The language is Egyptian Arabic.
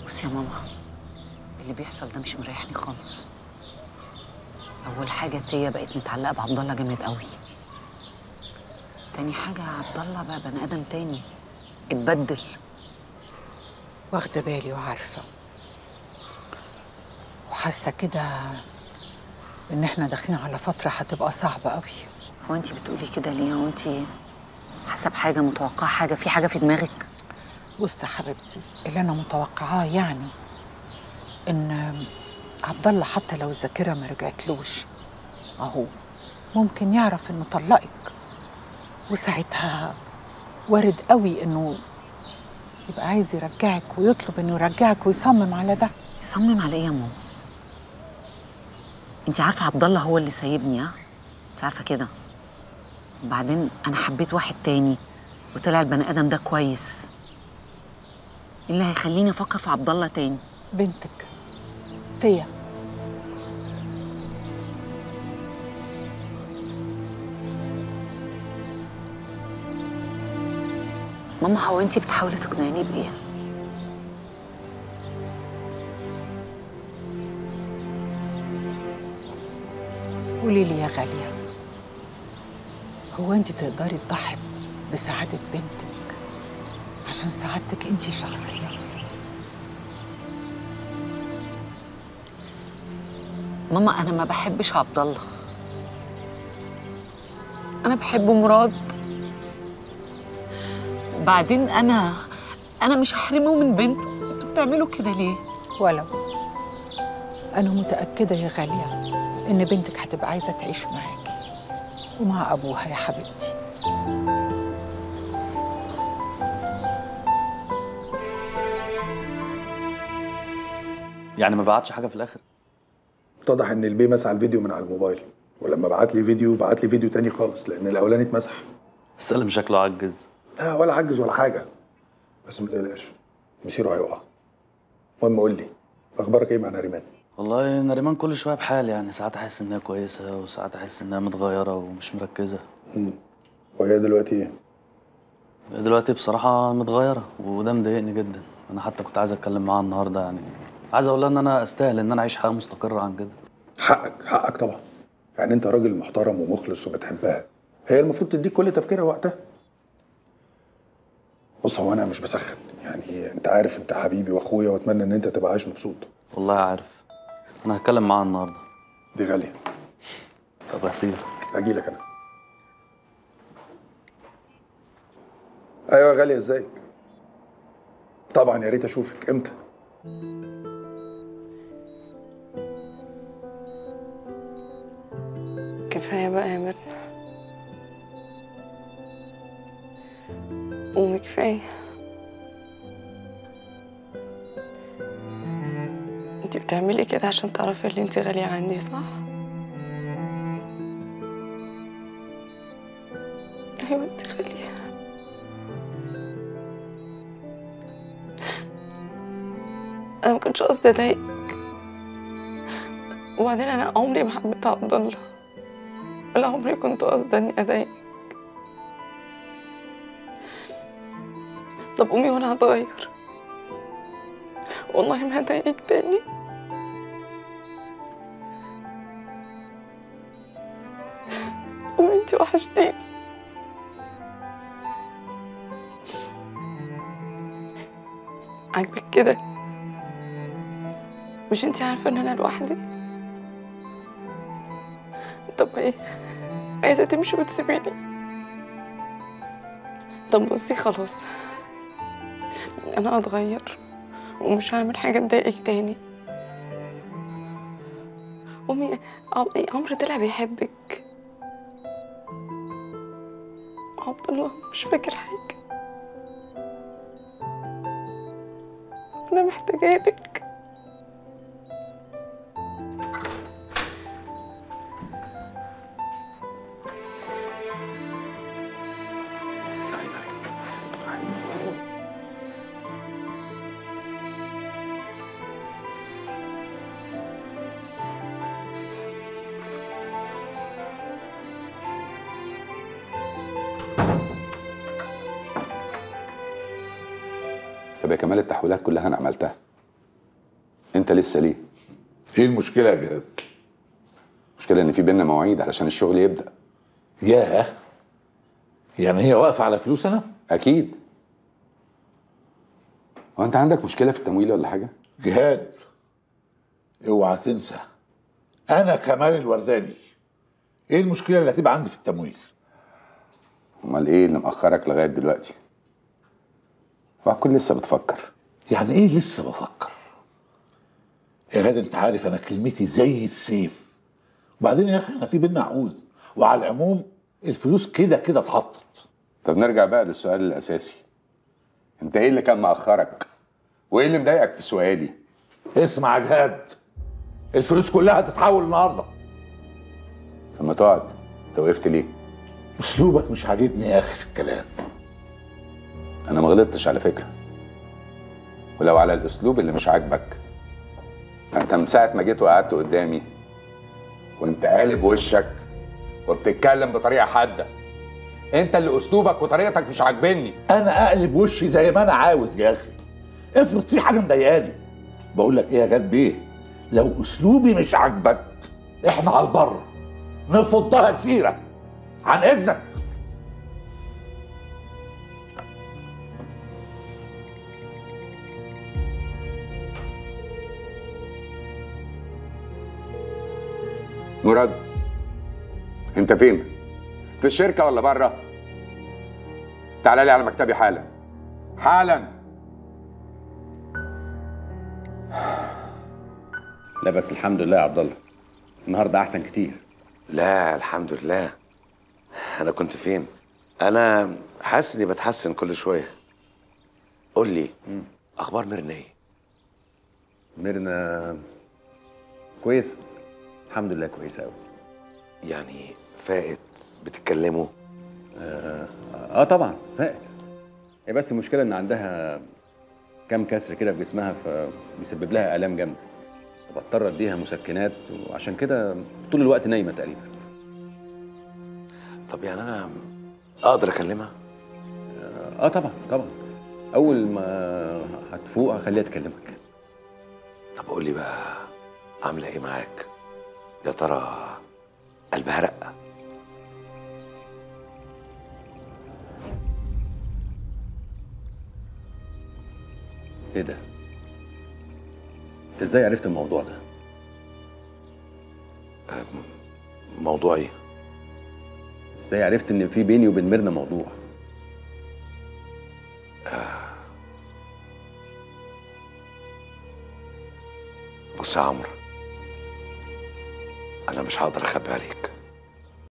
بصي يا ماما اللي بيحصل ده مش مريحني خالص اول حاجه تيا بقت متعلقه بعبد الله جامد قوي تاني حاجه عبد الله بقى بني ادم تاني اتبدل واخده بالي وعارفه وحاسه كده ان احنا داخلين على فتره هتبقى صعبه قوي هو انت بتقولي كده ليه هو انت حسب حاجه متوقعه حاجه في حاجه في دماغك بص يا حبيبتي اللي انا متوقعاه يعني ان عبد الله حتى لو الذاكره ما رجعتلوش اهو ممكن يعرف انه طلقك وساعتها وارد قوي انه يبقى عايز يرجعك ويطلب انه يرجعك ويصمم على ده يصمم على ايه يا ماما انت عارفه عبد الله هو اللي سايبني ها انت عارفه كده وبعدين انا حبيت واحد تاني وطلع البني ادم ده كويس إيه اللي هيخليني افكر في عبد الله تاني بنتك تيا ماما هو انت بتحاولي تقنعيني بايه قولي لي يا غاليه هو انت تقدري تضحي بسعاده بنتك عشان سعادتك انت شخصيا ماما انا ما بحبش عبد الله انا بحب مراد وبعدين انا انا مش هحرمه من بنته انتوا بتعملوا كده ليه ولو انا متاكده يا غاليه ان بنتك هتبقى عايزه تعيش معاكي ومع ابوها يا حبيبتي يعني ما بعتش حاجه في الاخر اتضح ان البي مسح الفيديو من على الموبايل ولما بعت لي فيديو بعت لي فيديو تاني خالص لان الاولاني اتمسح السلم شكله عجز لا ولا عجز ولا حاجه بس ما تقلقش مصيره هيقع المهم قول لي اخبارك ايه مع ناريمان والله نريمان كل شويه بحال يعني ساعات احس انها كويسه وساعات احس انها متغيره ومش مركزه وهي دلوقتي ايه دلوقتي بصراحه متغيره وده مضايقني جدا انا حتى كنت عايز اتكلم معاها النهارده يعني عايز اقول لها ان انا استاهل ان انا اعيش حياه مستقره عن كده حقك حقك طبعا يعني انت راجل محترم ومخلص وبتحبها هي المفروض تديك كل تفكيرها وقتها بص هو انا مش بسخن يعني انت عارف انت حبيبي واخويا واتمنى ان انت تبقى عايش مبسوط والله عارف انا هتكلم معاها النهارده دي غاليه طب هسيبك اجي لك انا ايوه يا غاليه ازيك طبعا يا ريت اشوفك امتى كفاية بقى يا ميرنا قومي كفاية انتي بتعملي كده عشان تعرفي اللي انتي غالية عندي صح؟ ايوه انتي غالية انا ما كنتش قصدي اضايقك وبعدين انا عمري ما حبيت عبد الله ولا عمري كنت قصدي اني اضايقك طب قومي وانا هتغير والله ما هضايقك تاني قومي انتي وحشتيني عاجبك كده مش انتي عارفة ان انا لوحدي طب ايه عايزة تمشي وتسيبيني طب بصي خلاص انا هتغير ومش هعمل حاجة تضايقك تاني أمي عم- عمرو طلع بيحبك عبد الله مش فاكر حاجة أنا محتاجة لك طب يا كمال التحويلات كلها انا عملتها انت لسه ليه ايه المشكله يا جهاز المشكله ان في بينا مواعيد علشان الشغل يبدا ياه يعني هي واقفه على فلوس انا اكيد هو انت عندك مشكله في التمويل ولا حاجه جهاد اوعى تنسى انا كمال الورداني ايه المشكله اللي هتبقى عندي في التمويل امال ايه اللي مأخرك لغايه دلوقتي وهكون لسه بتفكر يعني ايه لسه بفكر يا غاد انت عارف انا كلمتي زي السيف وبعدين يا اخي احنا في بينا عقود وعلى العموم الفلوس كده كده اتحطت طب نرجع بقى للسؤال الاساسي انت ايه اللي كان مأخرك وايه اللي مضايقك في سؤالي اسمع يا جهاد الفلوس كلها هتتحول النهارده لما تقعد انت وقفت ليه اسلوبك مش عاجبني يا اخي في الكلام انا ما غلطتش على فكره ولو على الاسلوب اللي مش عاجبك انت من ساعه ما جيت وقعدت قدامي وانت قالب وشك وبتتكلم بطريقه حاده انت اللي اسلوبك وطريقتك مش عاجبني انا اقلب وشي زي ما انا عاوز يا اخي افرض في حاجه مضايقاني بقول لك ايه يا جاد بيه لو اسلوبي مش عاجبك احنا على البر نفضها سيره عن اذنك مراد انت فين في الشركه ولا بره تعال لي على مكتبي حالا حالا لا بس الحمد لله يا عبد الله النهارده احسن كتير لا الحمد لله انا كنت فين انا حاسس اني بتحسن كل شويه قول لي اخبار ميرنا ايه ميرنا كويسه الحمد لله كويسه قوي يعني فائت بتتكلموا آه, اه طبعا فائت هي بس المشكله ان عندها كام كسر كده في جسمها فبيسبب لها الام جامده بضطر اديها مسكنات وعشان كده طول الوقت نايمه تقريبا طب يعني انا اقدر اكلمها اه طبعا طبعا اول ما هتفوق هخليها تكلمك طب قول لي بقى عامله ايه معاك يا ترى قلبها رقه ايه ده انت ازاي عرفت الموضوع ده موضوع ايه ازاي عرفت ان في بيني وبين ميرنا موضوع بص يا عمرو انا مش هقدر اخبي عليك